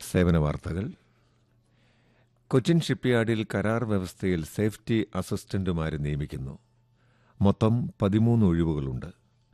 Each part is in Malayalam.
സേവന വാർത്തകൾ കൊച്ചിൻ ഷിപ്പ്യാർഡിൽ കരാർ വ്യവസ്ഥയിൽ സേഫ്റ്റി അസിസ്റ്റന്റുമാരെ നിയമിക്കുന്നു മൊത്തം പതിമൂന്ന് ഒഴിവുകളുണ്ട്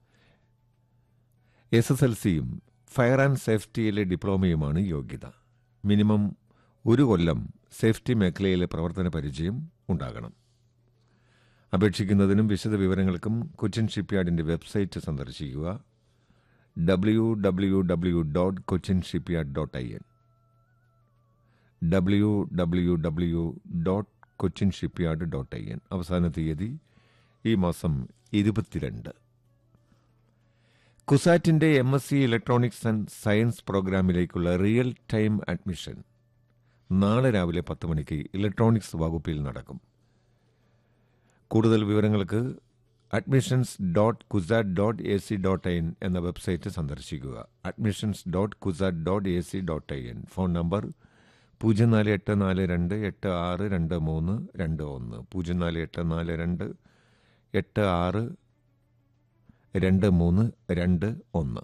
എസ് എസ് എൽ സിയും ഫയർ ആൻഡ് സേഫ്റ്റിയിലെ ഡിപ്ലോമയുമാണ് യോഗ്യത മിനിമം ഒരു കൊല്ലം സേഫ്റ്റി മേഖലയിലെ പ്രവർത്തന പരിചയം ഉണ്ടാകണം അപേക്ഷിക്കുന്നതിനും വിശദ വിവരങ്ങൾക്കും കൊച്ചിൻ ഷിപ്പ്യാർഡിന്റെ വെബ്സൈറ്റ് സന്ദർശിക്കുക W W W dot Cochin shipyard dot I N W W W dot Cochin shipyard dot I N അവസാന തീയതി ഈ മാസം ഇരുപത്തിരണ്ട് കുസാറ്റിന്റെ M S C electronics and science പ്രോഗ്രാമിലേക്കുള്ള റിയൽ ടൈം അഡ്മിഷൻ നാളെ രാവിലെ പത്ത് മണിക്ക് ഇലക്ട്രോണിക്സ് വകുപ്പിൽ നടക്കും കൂടുതൽ വിവരങ്ങൾക്ക് admissions dot CUSAT dot A C dot I N എന്ന വെബ്സൈറ്റ് സന്ദർശിക്കുക admissions dot CUSAT dot A C dot I N phone number പൂജ്യം നാല് എട്ട് നാല് രണ്ട് എട്ട് ആറ് രണ്ട് മൂന്ന് രണ്ട് ഒന്ന് പൂജ്യം നാല് എട്ട് നാല് രണ്ട് എട്ട് ആറ് രണ്ട് മൂന്ന് രണ്ട് ഒന്ന്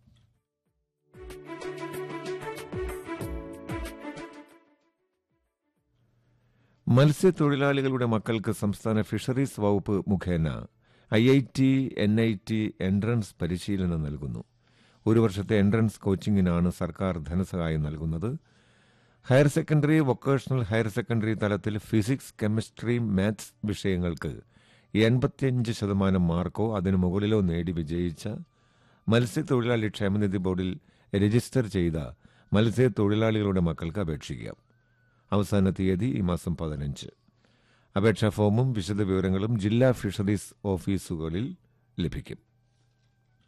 മത്സ്യത്തൊഴിലാളികളുടെ മക്കൾക്ക് സംസ്ഥാന ഫിഷറീസ് വകുപ്പ് മുഖേന I I T N I T entrance പരിശീലനം നൽകുന്നു ഒരു വർഷത്തെ എൻട്രൻസ് കോച്ചിങ്ങിനാണ് സർക്കാർ ധനസഹായം നൽകുന്നത് higher secondary vocational higher secondary തലത്തിൽ ഫിസിക്സ് കെമിസ്ട്രി മാത്സ് വിഷയങ്ങൾക്ക് എൺപത്തിയഞ്ച് ശതമാനം മാർക്കോ അതിനു മുകളിലോ നേടി വിജയിച്ച മത്സ്യത്തൊഴിലാളി ക്ഷേമനിധി ബോർഡിൽ രജിസ്റ്റർ ചെയ്ത മത്സ്യത്തൊഴിലാളികളുടെ മക്കൾക്ക് അപേക്ഷിക്കാം അവസാന തീയതി ഈ മാസം പതിനഞ്ച് അപേക്ഷാ ഫോമും വിശദവിവരങ്ങളും ജില്ലാ ഫിഷറീസ് ഓഫീസുകളിൽ ലഭിക്കും